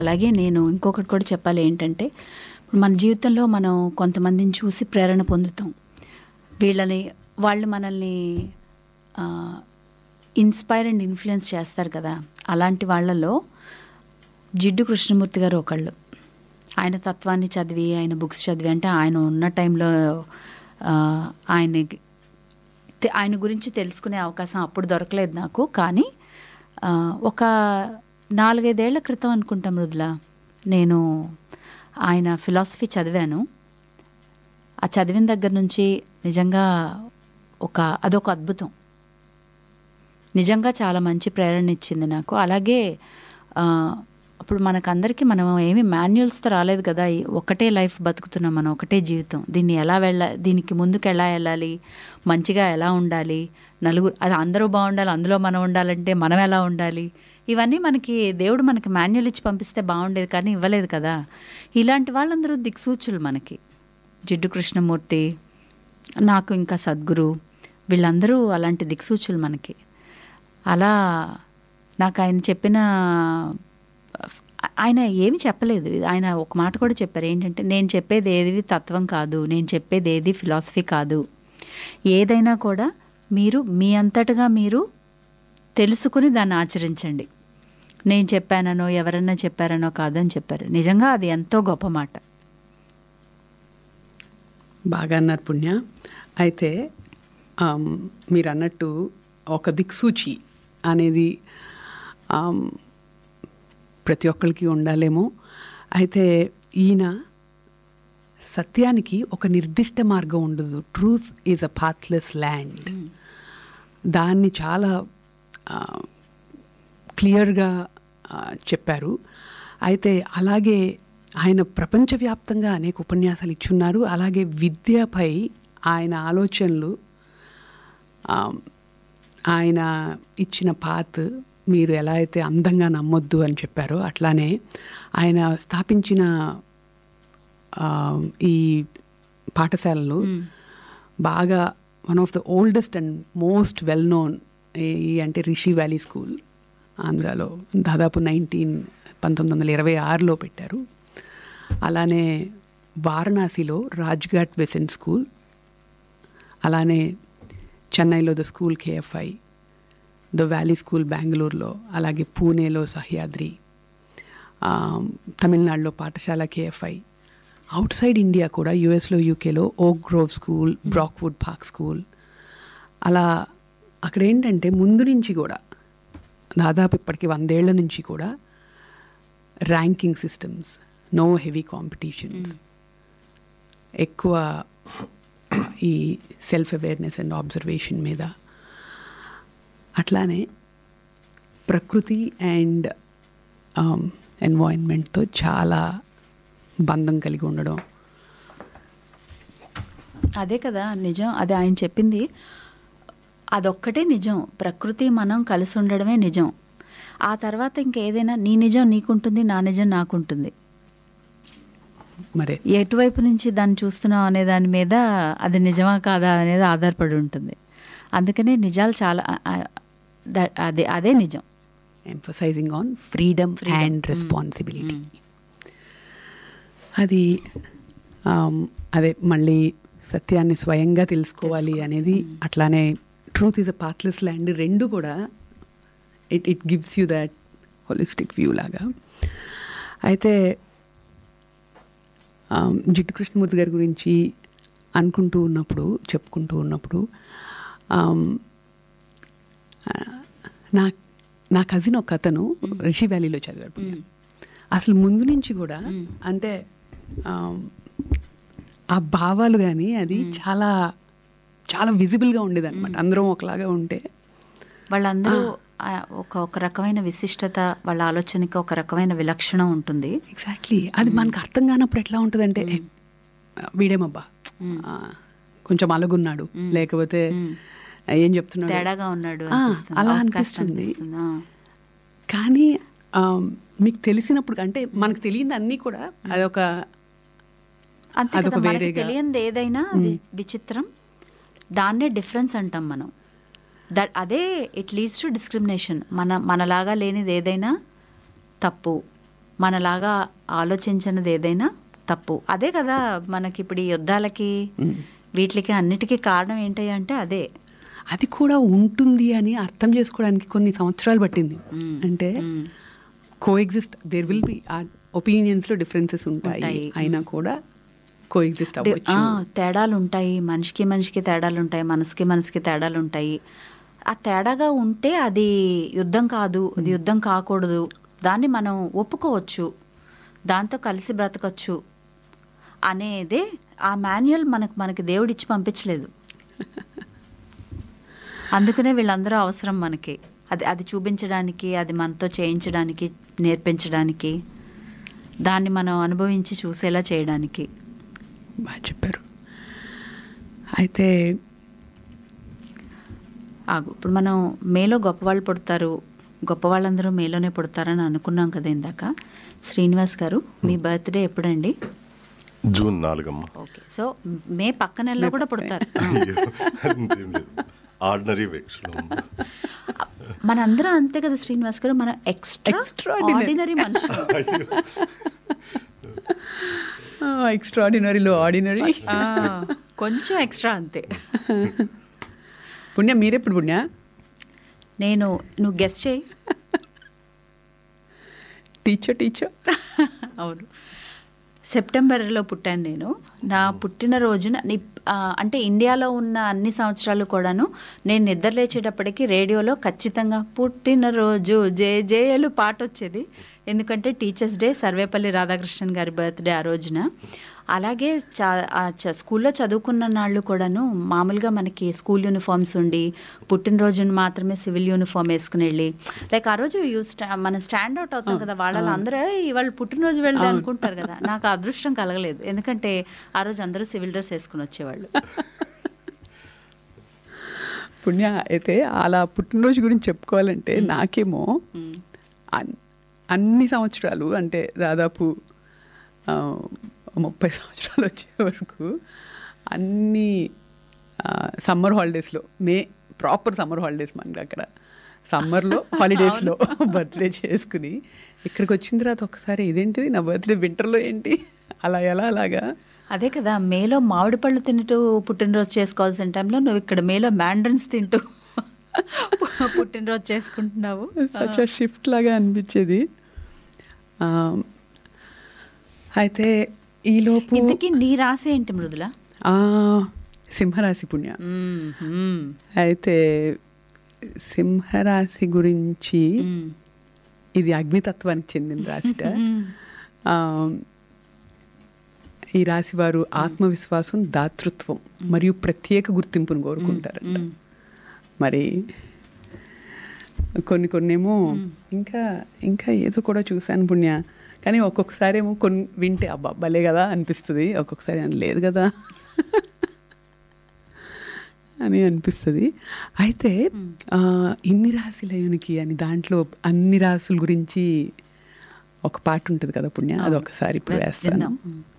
అలాగే నేను ఇంకొకటి కూడా చెప్పాలి ఏంటంటే మన జీవితంలో మనం కొంతమందిని చూసి ప్రేరణ పొందుతాం వీళ్ళని వాళ్ళు మనల్ని ఇన్స్పైర్ అండ్ ఇన్ఫ్లుయెన్స్ చేస్తారు కదా అలాంటి వాళ్ళలో జిడ్డు కృష్ణమూర్తి గారు ఒకళ్ళు ఆయన తత్వాన్ని చదివి ఆయన బుక్స్ చదివి అంటే ఆయన ఉన్న టైంలో ఆ, ఆయన తె- ఆయన గురించి తెలుసుకునే అవకాశం అప్పుడు దొరకలేదు నాకు కానీ ఆ, ఒక నాలుగైదేళ్ల క్రితం అనుకుంటా మృదుల నేను ఆయన ఫిలాసఫీ చదివాను ఆ చదివిన దగ్గర నుంచి నిజంగా ఒక అదొక అద్భుతం నిజంగా చాలా మంచి ప్రేరణ ఇచ్చింది నాకు అలాగే ఆ, అప్పుడు మనకందరికీ మనం ఏమి మాన్యువల్స్తో రాలేదు కదా ఈ ఒకటే లైఫ్ బతుకుతున్నాం మనం ఒకటే జీవితం దీన్ని ఎలా వెళ్ళ దీనికి ముందుకు ఎలా వెళ్ళాలి మంచిగా ఎలా ఉండాలి నలుగురు అది అందరూ బాగుండాలి అందులో మనం ఉండాలంటే మనం ఎలా ఉండాలి ఇవన్నీ మనకి దేవుడు మనకి మాన్యువల్ ఇచ్చి పంపిస్తే బాగుండేది కానీ ఇవ్వలేదు కదా ఇలాంటి వాళ్ళందరూ దిక్సూచులు మనకి జిడ్డు కృష్ణమూర్తి నాకు ఇంకా సద్గురు వీళ్ళందరూ అలాంటి దిక్సూచులు మనకి అలా నాకు ఆయన చెప్పిన ఆయన ఏమి చెప్పలేదు ఆయన ఒక మాట కూడా చెప్పారు ఏంటంటే నేను చెప్పేది ఏది తత్వం కాదు నేను చెప్పేది ఏది ఫిలాసఫీ కాదు ఏదైనా కూడా మీరు మీ అంతటగా మీరు తెలుసుకుని దాన్ని ఆచరించండి నేను చెప్పాననో ఎవరన్నా చెప్పారనో కాదని చెప్పారు నిజంగా అది ఎంతో గొప్ప మాట బాగా అన్నారు పుణ్య అయితే ఆమ్, మీరు అన్నట్టు ఒక దిక్సూచి అనేది ఆమ్, ప్రతి ఒక్కరికి ఉండాలేమో అయితే ఈయన సత్యానికి ఒక నిర్దిష్ట మార్గం ఉండదు truth is a pathless land దాన్ని చాలా ఆ, క్లియర్గా ఆ, చెప్పారు అయితే అలాగే ఆయన ప్రపంచవ్యాప్తంగా అనేక ఉపన్యాసాలు ఇచ్చున్నారు అలాగే విద్యపై ఆయన ఆలోచనలు ఆ, ఆయన ఇచ్చిన పాత్ మీరు ఎలా అయితే అందంగా నమ్మొద్దు అని చెప్పారో అట్లానే ఆయన స్థాపించిన ఆ, ఈ పాఠశాలలు బాగా one of the oldest and most well known ఈ అంటే రిషి వ్యాలీ స్కూల్ ఆంధ్రాలో దాదాపు నైన్టీన్ పంతొమ్మిది వందల ఇరవై ఆరులో పెట్టారు అలానే వారణాసిలో రాజ్ఘాట్ బెసెంట్ స్కూల్ అలానే చెన్నైలో the school KFI the valley school బెంగళూరులో అలాగే పూణేలో సహ్యాద్రి ఆ, తమిళనాడులో పాఠశాల కేఎఫ్ఐ అవుట్ సైడ్ ఇండియా కూడా యుఎస్లో యూకేలో oak grove school Brockwood park school అలా అక్కడ ఏంటంటే ముందు నుంచి కూడా దాదాపు ఇప్పటికి వందేళ్ల నుంచి కూడా ranking systems no heavy competitions ఎక్కువ ఈ సెల్ఫ్ అవేర్నెస్ అండ్ ఆబ్జర్వేషన్ మీద అట్లానే ప్రకృతి అండ్ ఎన్వాయిన్మెంట్తో చాలా బంధం కలిగి ఉండడం అదే కదా నిజం అదే ఆయన చెప్పింది అదొక్కటే నిజం ప్రకృతి మనం కలిసి ఉండడమే నిజం ఆ తర్వాత ఇంకేదైనా నీ నిజం నీకుంటుంది నా నిజం నాకుంటుంది మరే ఎటువైపు నుంచి దాన్ని చూస్తున్నాం అనే దాని మీద అది నిజమా కాదా అనేది ఆధారపడి ఉంటుంది అందుకనే నిజాలు చాలా ఆ, ఆ, ద- అదే అదే నిజం emphasising on freedom and responsibility అది ఆమ్, అదే మళ్ళీ సత్యాన్ని స్వయంగా తెలుసుకోవాలి అనేది అట్లానే truth is a pathless land రెండు కూడా it it gives you that holistic view లాగా అయితే ఆమ్, జిడ్డు కృష్ణమూర్తి గారి గురించి అనుకుంటూ ఉన్నప్పుడు చెప్పుకుంటూ ఉన్నప్పుడు ఆమ్, ఆ, నా నా కజిన్ ఒక అతను రిషి వ్యాలీలో చదివాడు పుణ్య. అసలు ముందు నుంచి కూడా అంటే ఆమ్, ఆ భావాలు కానీ అది చాలా చాలా విజిబుల్గా ఉండేది అనమాట అందరం ఒకలాగా ఉంటే వాళ్ళందరూ ఆ, ఒక ఒక రకమైన విశిష్టత వాళ్ళ ఆలోచనకి ఒక రకమైన విలక్షణం ఉంటుంది ఎగ్జాక్ట్లీ అది మనకు అర్థం కానప్పుడు ఎట్లా ఉంటుందంటే "ఏ, వీడేమబ్బా ఆ, కొంచెం అలగున్నాడు లేకపోతే ఏం చెప్తున్నాడు తేడాగా ఉన్నాడు ఆ, అనిపిస్తుంది. అలా Outcast అనిపిస్తుంది అనిపిస్తుంది. ఆ. కానీ ఆ, మీకు తెలిసినప్పుడు అంటే మనకు తెలియదు అన్నీ కూడా అదొక అంతే అదొక కదా మనకి వేరేగా. తెలియంది ఏదైనా అది విచిత్రం దాన్నే డిఫరెన్స్ అంటాం మనం దట్ అదే ఇట్ లీడ్స్ టు డిస్క్రిమినేషన్ మన మనలాగా లేనిది ఏదైనా తప్పు మనలాగా ఆలోచించినది ఏదైనా తప్పు అదే కదా మనకి ఇప్పుడు ఈ యుద్ధాలకి వీటికి అన్నిటికీ కారణం ఏంటి అంటే అదే అది కూడా ఉంటుంది అని అర్థం చేసుకోవడానికి కొన్ని సంవత్సరాలు పట్టింది మ్మ్. అంటే hmm. Coexist there will be opinions లో డిఫరెన్సెస్ ఉంటాయి ఉంటాయి. అయినా కూడా కో ఎగ్జిస్ట్ డి- అవ్వచ్చు ఆ, తేడాలు ఉంటాయి మనిషికి మనిషికి తేడాలు ఉంటాయి మనసుకి మనసుకి తేడాలు ఉంటాయి ఆ తేడాగా ఉంటే అది యుద్ధం కాదు అది యుద్ధం కాకూడదు దాన్ని మనం ఒప్పుకోవచ్చు దాంతో కలిసి బ్రతకచ్చు అనేదే ఆ మాన్యువల్ మనకు మనకి దేవుడు ఇచ్చి పంపించలేదు అందుకనే వీళ్ళందరూ అవసరం మనకి అది అది చూపించడానికి అది మనతో చేయించడానికి నేర్పించడానికి దాన్ని మనం అనుభవించి చూసేలా చేయడానికి బాగా చెప్పారు అయితే ఆగు ఇప్పుడు మనం మేలో గొప్పవాళ్ళు పుడతారు గొప్ప వాళ్ళందరూ మేలోనే పుడతారని అనుకున్నాం కదా ఇందాక శ్రీనివాస్ గారు మీ బర్త్డే ఎప్పుడండి జూన్ నాలుగమ్మ ఓకే సో మే పక్క నెలలో కూడా పుడతారు అంతేం లేదు ఆర్డినరీ వ్యక్తులు మనందరం అంతే కదా శ్రీనివాస్ గారు మనం ఎక్స్ట్రా Extraordinary. ఆర్డినరీ మనుషులు ఎక్స్ట్రాడినరీలో ఆర్డినరీ ఆ, కొంచెం ఎక్స్ట్రా అంతే పుణ్య మీరెప్పుడు పుణ్య నేను నువ్వు గెస్ట్ చేయి టీచర్ టీచర్ అవును సెప్టెంబర్లో పుట్టాను నేను నా పుట్టినరోజున ని- ఆ, అంటే ఇండియాలో ఉన్న అన్ని సంవత్సరాలు కూడాను నేను నిద్ర లేచేటప్పటికి రేడియోలో ఖచ్చితంగా పుట్టినరోజు జే జేయలు పాట వచ్చేది ఎందుకంటే టీచర్స్ డే సర్వేపల్లి రాధాకృష్ణన్ గారి బర్త్డే ఆ రోజున అలాగే చా ఆ చ- స్కూల్లో చదువుకున్న నాళ్ళు కూడాను మామూలుగా మనకి స్కూల్ యూనిఫామ్స్ ఉండి పుట్టినరోజున మాత్రమే సివిల్ యూనిఫామ్ వేసుకుని వెళ్ళి లైక్ ఆ రోజు యూ స్టా మనం స్టాండ్ అవుట్ అవుతాం కదా వాళ్ళలో అందరూ "ఏయ్, ఇవాళ పుట్టినరోజు వెళ్తే అనుకుంటారు కదా నాకు ఆ అదృష్టం కలగలేదు ఎందుకంటే ఆ రోజు అందరూ సివిల్ డ్రెస్ వేసుకుని వచ్చేవాళ్ళు పుణ్య అయితే అలా పుట్టినరోజు గురించి చెప్పుకోవాలంటే నాకేమో అన్- అన్ని సంవత్సరాలు అంటే దాదాపు ఆ, ముప్పై సంవత్సరాలు వచ్చే వరకు అన్ని సమ్మర్ హాలిడేస్లో మే ప్రాపర్ సమ్మర్ హాలిడేస్ మనకి అక్కడ సమ్మర్లో హాలిడేస్లో బర్త్డే చేసుకుని ఇక్కడికి వచ్చిన తర్వాత ఒకసారి ఇదేంటిది నా బర్త్డే వింటర్లో ఏంటి అలా ఎలా అలాగా అదే కదా మేలో మామిడి పళ్ళు తింటూ పుట్టినరోజు చేసుకోవాల్సిన టైంలో నువ్వు ఇక్కడ మేలో మ్యాండ్రన్స్ తింటూ పుట్టినరోజు చేసుకుంటున్నావు సచ్ షిఫ్ట్ లాగా అనిపించేది ఆ, అయితే ఈలోపు ఇంతకీ నీ రాసి ఏంటి మృదుల ఆ, సింహరాశి పుణ్య మ్మ్, మ్మ్, అయితే సింహరాశి గురించి మ్మ్. ఇది అగ్నితత్వానికి చెందిన రాశిట ఆ, ఈ రాశి వారు ఆత్మవిశ్వాసం దాతృత్వం మరియు ప్రత్యేక గుర్తింపును కోరుకుంటారంట మ్మ్. మరి కొన్ని కొన్నేమో ఇంకా ఇంకా ఏదో కూడా చూశాను పుణ్య కానీ ఒక్కొక్కసారి ఏమో కొన్ని వింటే అబ్బా భలే కదా అనిపిస్తుంది ఒక్కొక్కసారి అని లేదు కదా అని అనిపిస్తుంది అయితే ఆ, ఇన్ని రాశులయునికి అని దాంట్లో అన్ని రాసుల గురించి ఒక పాట ఉంటుంది కదా పుణ్య అది ఒకసారి ఇప్పుడు వేస్తాను విందాం. మ్మ్.